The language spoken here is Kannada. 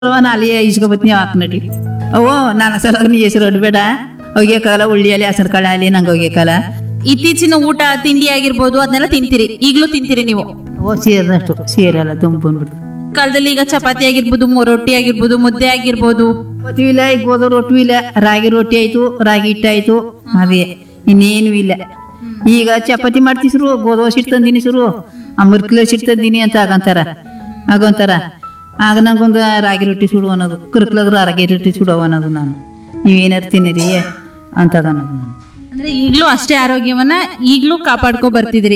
ನಾಳೆ ಇಸ್ಕೊಬತ್ನಿ ಹಾಕ್ನಡಿ ಅವೋ ನಾನು ಸಲ ನೀ ಹೆಸರು ಅಡ್ಬೇಡ ಒಗ್ಯಕಾಲ ಉಳ್ಳಿಯಲ್ಲಿ ಹಸರು ಕಾಳ ಅಲ್ಲಿ ನಂಗೆ ಒಗ್ಯಕಾಲ ಇತ್ತೀಚಿನ ಊಟ ತಿಂಡಿ ಆಗಿರ್ಬೋದು ಅದನ್ನೆಲ್ಲ ತಿಂತೀರಿ ಈಗ್ಲೂ ತಿಂತೀರಿ ನೀವು ಓ ಸೇರಿದಷ್ಟು ಸೇರಲ್ಲ ತುಂಬ ಬಂದ್ಬಿಡ್ತು ಕಾಲದಲ್ಲಿ ಈಗ ಚಪಾತಿ ಆಗಿರ್ಬೋದು ಮೊ- ರೊಟ್ಟಿ ಆಗಿರ್ಬೋದು ಮುದ್ದೆ ಆಗಿರ್ಬೋದು ಗೊತ್ತೂ ಇಲ್ಲ ಈಗ ಗೋಧಿ ರೊಟ್ಟಿ ಇಲ್ಲ ರಾಗಿ ರೊಟ್ಟಿ ಆಯ್ತು ರಾಗಿ ಹಿಟ್ಟು ಆಯ್ತು ಅದೇ ಇನ್ನೇನು ಇಲ್ಲ ಈಗ ಚಪಾತಿ ಮಾಡ್ತಿಸ್ರು ಗೋಧಿ ಸಿಟ್ಟು ತಂದಿನಿ ಸುರು ಅಮೃತ್ಲ ಸಿಟ್ಟು ತಂದಿನಿ ಅಂತ ಆಗಂತಾರ ಆಗಂತಾರ ಆಗ ನಂಗೊಂದು ರಾಗಿ ರೊಟ್ಟಿ ಸುಡು ಅನ್ನೋದು ಕುರ್ಕ್ಲಾದ್ರು ರಾಗಿ ರೊಟ್ಟಿ ಸುಡವ ಅನ್ನೋದು ನಾನು ನೀವೇನಾರು ತಿನ್ನಿರಿ ಅಂತದ ಅನ್ನೋದು ಅಂದ್ರೆ ಈಗ್ಲೂ ಅಷ್ಟೇ ಆರೋಗ್ಯವನ್ನ ಈಗ್ಲೂ ಕಾಪಾಡ್ಕೊ ಬರ್ತಿದ್ರಿ